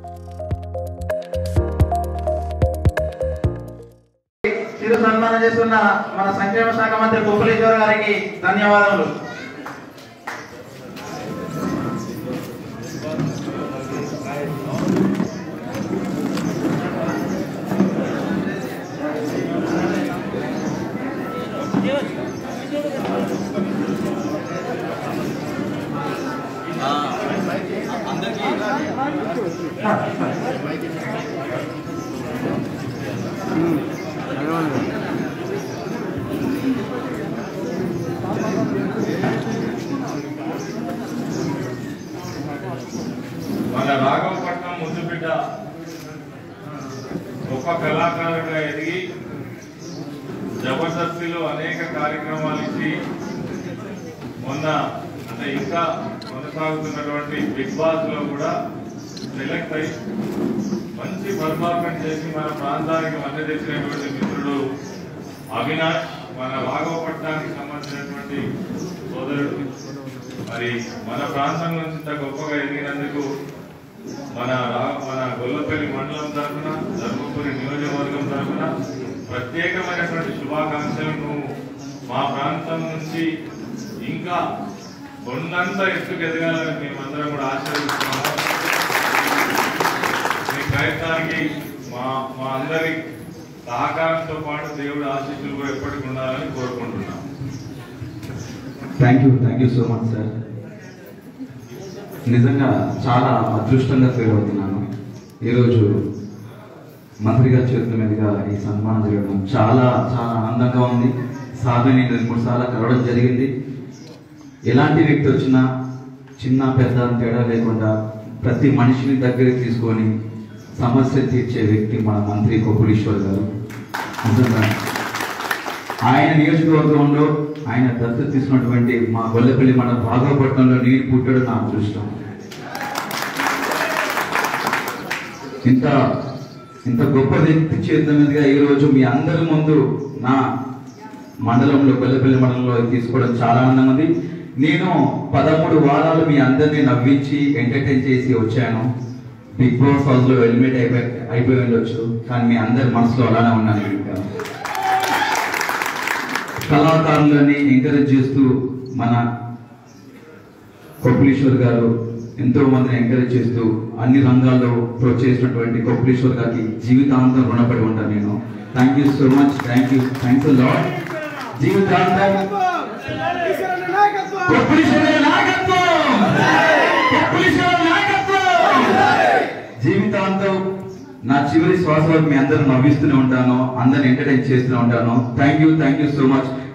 చిరు సన్మానం చేస్తున్న మన సంక్షేమ శాఖ మంత్రి కుప్పలేశ్వర గారికి ధన్యవాదములు మన రాఘవపట్నం ముద్దుబిడ్డ గొప్ప కళాకారుడిగా ఎదిగి జబర్దస్తిలో అనేక కార్యక్రమాలు ఇచ్చి మొన్న అంటే ఇంకా కొనసాగుతున్నటువంటి బిగ్ బాస్ లో కూడా సెలెక్ట్ అయి మంచి పర్ఫార్మెన్స్ చేసి మన ప్రాంతానికి మద్దతు తెచ్చినటువంటి మిత్రుడు అవినాష్ మన రాఘవపట్నానికి సంబంధించినటువంటి సోదరుడు మరి మన ప్రాంతం నుంచి ఇంత గొప్పగా ఎదిగినందుకు మన రా- మన గొల్లపల్లి మండలం తరఫున ధర్మపురి నియోజకవర్గం తరఫున ప్రత్యేకమైనటువంటి శుభాకాంక్షలు నువ్వు మా ప్రాంతం నుంచి ఇంకా కొండంత ఎత్తుకు ఎదగాలని మేమందరం కూడా ఆశీర్వదిస్తున్నాము మీ ప్రయత్నానికి మా మా అందరి సహకారంతో పాటు దేవుడి ఆశీస్సులు కూడా ఎప్పటికి ఉండాలని కోరుకుంటున్నాం thank you thank you so much sir నిజంగా చాలా అదృష్టంగా ఫీల్ అవుతున్నాను ఈరోజు మంత్రి గారి చేతుల మీదుగా ఈ సన్మానం జరగడం చాలా చాలా ఆనందంగా ఉంది సార్ని నేను రెండు మూడు సార్లు కలవడం జరిగింది ఎలాంటి వ్యక్తి వచ్చినా చిన్న పెద్ద అని తేడా లేకుండా ప్రతి మనిషిని దగ్గరికి తీసుకొని సమస్య తీర్చే వ్యక్తి మన మంత్రి కొప్పులీశ్వర్ గారు నిజంగా ఆయన నియోజకవర్గంలో ఆయన దత్తత తీసుకున్నటువంటి మా గొల్లపల్లి మన భాగవపట్నంలో నీరు పుట్టడం నా అదృష్టం ఇంత ఇంత గొప్ప వ్యక్తి చేతుల మీదుగా ఈ రోజు మీ అందరి ముందు నా మండలంలో గొల్లపల్లి మండలంలో ఇది తీసుకోవడం చాలా ఆనందంగా ఉంది నేను పదమూడు వారాలు మీ అందరినీ నవ్వించి ఎంటర్టైన్ చేసి వచ్చాను బిగ్ బాస్ హౌస్ లో ఎలిమినేట్ అయిపోయి అయిపోయి ఉండొచ్చు కానీ మీ అందరి మనసులో అలానే ఉన్నాను ఇంకా కళాకారులని ఎంకరేజ్ చేస్తూ మన కొప్పులీశ్వర్ గారు ఎంతో మందిని ఎంకరేజ్ చేస్తూ అన్ని రంగాల్లో ప్రోత్సహిస్తున్నటువంటి కొప్పులీశ్వర్ గారికి జీవితాంతం రుణపడి ఉంటాను నేను thank you so much thank you thanks లాడ్ జీవితాంతం కొప్పులీశ్వర్ గారి నాయకత్వం! కొప్పులీశ్వర్ గారి నాయకత్వం! జీవితాంతం నా చివరి శ్వాస వరకు మీ అందరూ నవ్విస్తూనే ఉంటాను అందరిని ఎంటర్టైన్ చేస్తూనే ఉంటాను thank you thank you so much